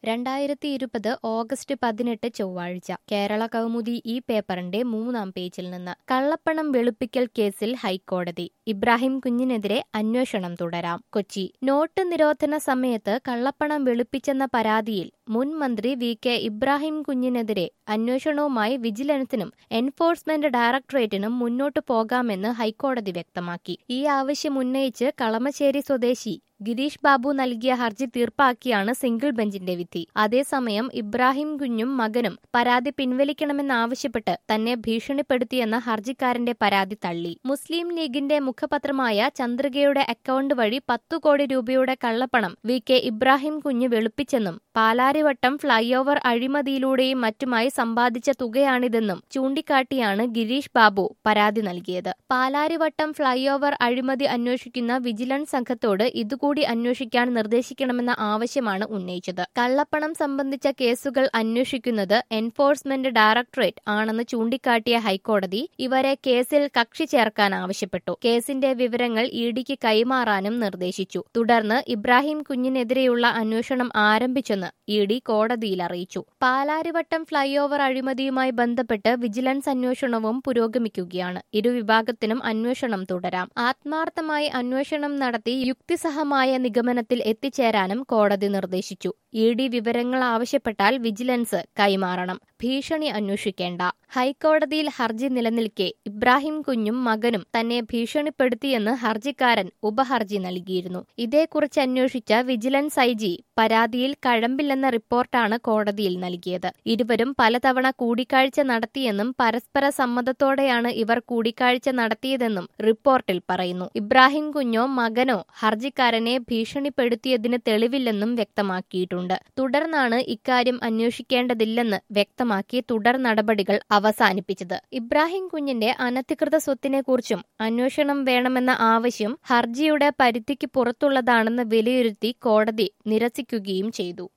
രണ്ടായിരത്തി ഇരുപത് ഓഗസ്റ്റ് പതിനെട്ട് ചൊവ്വാഴ്ച കേരള കൗമുദി ഈ പേപ്പറിന്റെ മൂന്നാം പേജിൽ നിന്ന് കള്ളപ്പണം വെളുപ്പിക്കൽ കേസിൽ ഹൈക്കോടതി ഇബ്രാഹിം കുഞ്ഞിനെതിരെ അന്വേഷണം തുടരാം കൊച്ചി നോട്ട് നിരോധന സമയത്ത് കള്ളപ്പണം വെളുപ്പിച്ചെന്ന പരാതിയിൽ മുൻ മന്ത്രി വി കെ ഇബ്രാഹിം കുഞ്ഞിനെതിരെ അന്വേഷണവുമായി വിജിലൻസിനും എൻഫോഴ്സ്മെന്റ് ഡയറക്ടറേറ്റിനും മുന്നോട്ടു പോകാമെന്ന് ഹൈക്കോടതി വ്യക്തമാക്കി ഈ ആവശ്യം ഉന്നയിച്ച് കളമശ്ശേരി സ്വദേശി ഗിരീഷ് ബാബു നൽകിയ ഹർജി തീർപ്പാക്കിയാണ് സിംഗിൾ ബെഞ്ചിന്റെ വിധി അതേസമയം ഇബ്രാഹിം കുഞ്ഞും മകനും പരാതി പിൻവലിക്കണമെന്നാവശ്യപ്പെട്ട് തന്നെ ഭീഷണിപ്പെടുത്തിയെന്ന ഹർജിക്കാരന്റെ പരാതി തള്ളി മുസ്ലിം ലീഗിന്റെ മുഖപത്രമായ ചന്ദ്രികയുടെ അക്കൗണ്ട് വഴി പത്തു കോടി രൂപയുടെ കള്ളപ്പണം വി കെ ഇബ്രാഹിം കുഞ്ഞ് വെളുപ്പിച്ചെന്നും പാലാരിവട്ടം ഫ്ളൈ ഓവർ അഴിമതിയിലൂടെയും മറ്റുമായി സമ്പാദിച്ച തുകയാണിതെന്നും ചൂണ്ടിക്കാട്ടിയാണ് ഗിരീഷ് ബാബു പരാതി നൽകിയത് പാലാരിവട്ടം ഫ്ളൈ ഓവർ അഴിമതി അന്വേഷിക്കുന്ന വിജിലൻസ് സംഘത്തോട് ഇതുകൂടി അന്വേഷിക്കാൻ നിർദ്ദേശിക്കണമെന്ന ആവശ്യമാണ് ഉന്നയിച്ചത് കള്ളപ്പണം സംബന്ധിച്ച കേസുകൾ അന്വേഷിക്കുന്നത് എൻഫോഴ്സ്മെന്റ് ഡയറക്ടറേറ്റ് ആണെന്ന് ചൂണ്ടിക്കാട്ടിയ ഹൈക്കോടതി ഇവരെ കേസിൽ കക്ഷി ചേർക്കാൻ ആവശ്യപ്പെട്ടു കേസിന്റെ വിവരങ്ങൾ ഇഡിക്ക് കൈമാറാനും നിർദ്ദേശിച്ചു തുടർന്ന് ഇബ്രാഹിം കുഞ്ഞിനെതിരെയുള്ള അന്വേഷണം ആരംഭിച്ചെന്ന് ഇ ഡി കോടതിയിൽ അറിയിച്ചു പാലാരിവട്ടം ഫ്ളൈ ഓവർ അഴിമതിയുമായി ബന്ധപ്പെട്ട് വിജിലൻസ് അന്വേഷണവും പുരോഗമിക്കുകയാണ് ഇരുവിഭാഗത്തിനും അന്വേഷണം തുടരാം ആത്മാർത്ഥമായി അന്വേഷണം നടത്തി യുക്തിസഹമായ നിഗമനത്തിൽ എത്തിച്ചേരാനും കോടതി നിർദ്ദേശിച്ചു ഇ ഡി വിവരങ്ങൾ ആവശ്യപ്പെട്ടാൽ വിജിലൻസ് കൈമാറണം ഭീഷണി അന്വേഷിക്കേണ്ട ഹൈക്കോടതിയിൽ ഹർജി നിലനിൽക്കെ ഇബ്രാഹിം കുഞ്ഞും മകനും തന്നെ ഭീഷണിപ്പെടുത്തിയെന്ന് ഹർജിക്കാരൻ ഉപഹർജി നൽകിയിരുന്നു ഇതേക്കുറിച്ച് അന്വേഷിച്ച വിജിലൻസ് ഐ ജി പരാതിയിൽ കഴമ്പില്ലെന്ന റിപ്പോർട്ടാണ് കോടതിയിൽ നൽകിയത് ഇരുവരും പലതവണ കൂടിക്കാഴ്ച നടത്തിയെന്നും പരസ്പര സമ്മതത്തോടെയാണ് ഇവർ കൂടിക്കാഴ്ച നടത്തിയതെന്നും റിപ്പോർട്ടിൽ പറയുന്നു ഇബ്രാഹിം കുഞ്ഞോ മകനോ ഹർജിക്കാരനെ ഭീഷണിപ്പെടുത്തിയതിന് തെളിവില്ലെന്നും വ്യക്തമാക്കിയിട്ടുണ്ട് തുടർന്നാണ് ഇക്കാര്യം അന്വേഷിക്കേണ്ടതില്ലെന്ന് വ്യക്തമാക്കി തുടർ നടപടികൾ അവസാനിപ്പിച്ചത് ഇബ്രാഹിം കുഞ്ഞിന്റെ അനധികൃത സ്വത്തിനെക്കുറിച്ചും അന്വേഷണം വേണമെന്ന ആവശ്യം ഹർജിയുടെ പരിധിക്ക് പുറത്തുള്ളതാണെന്ന് വിലയിരുത്തി കോടതി നിരസിക്കുകയും ചെയ്തു